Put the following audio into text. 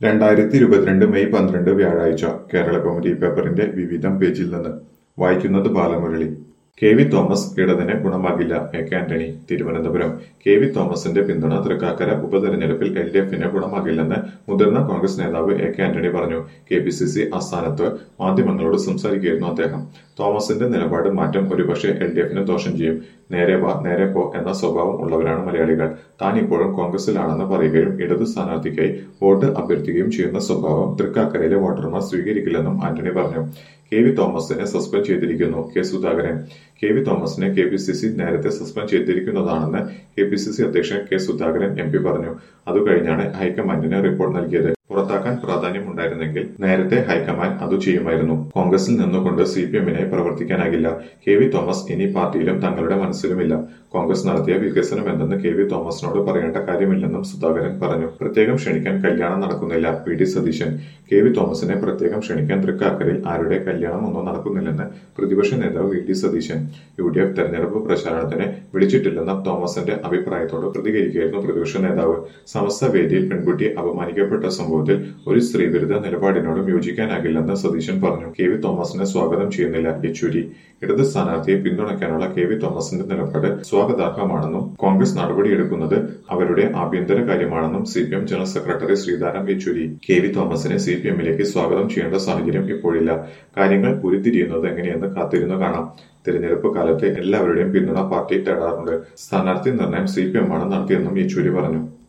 രണ്ടായിരത്തി ഇരുപത്തിരണ്ട് മെയ് പന്ത്രണ്ട് വ്യാഴാഴ്ച കേരള കൗമുദി പേപ്പറിന്റെ വിവിധം പേജിൽ നിന്ന് വായിക്കുന്നത് ബാലമുരളി കെ വി തോമസ് ഇടതിന് ഗുണമാകില്ല A K Antony Thiruvananthapuram K V തോമസിന്റെ പിന്തുണ തൃക്കാക്കര ഉപതെരഞ്ഞെടുപ്പിൽ എൽ ഡി എഫിന് ഗുണമാകില്ലെന്ന് മുതിർന്ന കോൺഗ്രസ് നേതാവ് എ കെ ആന്റണി പറഞ്ഞു കെ പി സി സി ആസ്ഥാനത്ത് മാധ്യമങ്ങളോട് സംസാരിക്കുകയായിരുന്നു അദ്ദേഹം തോമസിന്റെ നിലപാട് മാറ്റം ഒരുപക്ഷെ എൽ ഡി എഫിന് ദോഷം ചെയ്യും നേരെ വാ നേരെ പോ എന്ന സ്വഭാവം ഉള്ളവരാണ് മലയാളികൾ താൻ ഇപ്പോഴും കോൺഗ്രസിലാണെന്ന് പറയുകയും ഇടതു സ്ഥാനാർത്ഥിക്കായി വോട്ട് അഭ്യർത്ഥിക്കുകയും ചെയ്യുന്ന സ്വഭാവം തൃക്കാക്കരയിലെ വോട്ടർമാർ സ്വീകരിക്കില്ലെന്നും ആന്റണി പറഞ്ഞു കെ വി തോമസിനെ സസ്പെൻഡ് ചെയ്തിരിക്കുന്നു കെ സുധാകരൻ കെ വി തോമസിനെ കെ പി സി സി നേരത്തെ സസ്പെൻഡ് ചെയ്തിരിക്കുന്നതാണെന്ന് കെ പി സി സി അധ്യക്ഷൻ കെ സുധാകരൻ എം പി പറഞ്ഞു അതുകഴിഞ്ഞാണ് ഹൈക്കമാൻഡിന് റിപ്പോർട്ട് നൽകിയത് പുറത്താക്കാൻ പ്രാധാന്യമുണ്ടായിരുന്നെങ്കിൽ നേരത്തെ ഹൈക്കമാൻഡ് അത് ചെയ്യുമായിരുന്നു കോൺഗ്രസിൽ നിന്നുകൊണ്ട് സി പി എമ്മിനെ പ്രവർത്തിക്കാനാകില്ല കെ വി തോമസ് ഇനി പാർട്ടിയിലും തങ്ങളുടെ മനസ്സിലുമില്ല കോൺഗ്രസ് നടത്തിയ വികസനം എന്തെന്ന് കെ വി തോമസിനോട് പറയേണ്ട കാര്യമില്ലെന്നും സുധാകരൻ പറഞ്ഞു പ്രത്യേകം ക്ഷണിക്കാൻ കല്യാണം നടക്കുന്നില്ല P D Satheesan K V തോമസിനെ പ്രത്യേകം ക്ഷണിക്കാൻ തൃക്കാക്കരയിൽ ആരുടെ കല്യാണം ഒന്നും നടക്കുന്നില്ലെന്ന് പ്രതിപക്ഷ നേതാവ് V D Satheesan U D F തെരഞ്ഞെടുപ്പ് പ്രചാരണത്തിന് വിളിച്ചിട്ടില്ലെന്ന തോമസിന്റെ അഭിപ്രായത്തോട് പ്രതികരിക്കുകയായിരുന്നു പ്രതിപക്ഷ നേതാവ് സമസ്ത വേദിയിൽ പെൺകുട്ടിയെ അപമാനിക്കപ്പെട്ട സംഭവത്തിൽ ഒരു സ്ത്രീവിരുദ്ധ നിലപാടിനോടും യോജിക്കാനാകില്ലെന്ന് സതീശൻ പറഞ്ഞു കെ വി തോമസിനെ സ്വാഗതം ചെയ്യുന്നില്ല യെച്ചൂരി ഇടത് സ്ഥാനാർത്ഥിയെ പിന്തുണയ്ക്കാനുള്ള കെ വി തോമസിന്റെ നിലപാട് സ്വാഗതാർഹമാണെന്നും കോൺഗ്രസ് നടപടിയെടുക്കുന്നത് അവരുടെ ആഭ്യന്തര കാര്യമാണെന്നും C P M general secretary Sitaram Yechury K V തോമസിനെ സി പി എമ്മിലേക്ക് സ്വാഗതം ചെയ്യേണ്ട സാഹചര്യം ഇപ്പോഴില്ല കാര്യങ്ങൾ ഉരുത്തിരിയുന്നത് എങ്ങനെയെന്ന് കാത്തിരുന്നു കാണാം തിരഞ്ഞെടുപ്പ് കാലത്ത് എല്ലാവരുടെയും പിന്തുണ പാർട്ടി തേടാറുണ്ട് സ്ഥാനാർത്ഥി നിർണയം സി പി എം ആണ് നടത്തിയെന്നും യെച്ചൂരി പറഞ്ഞു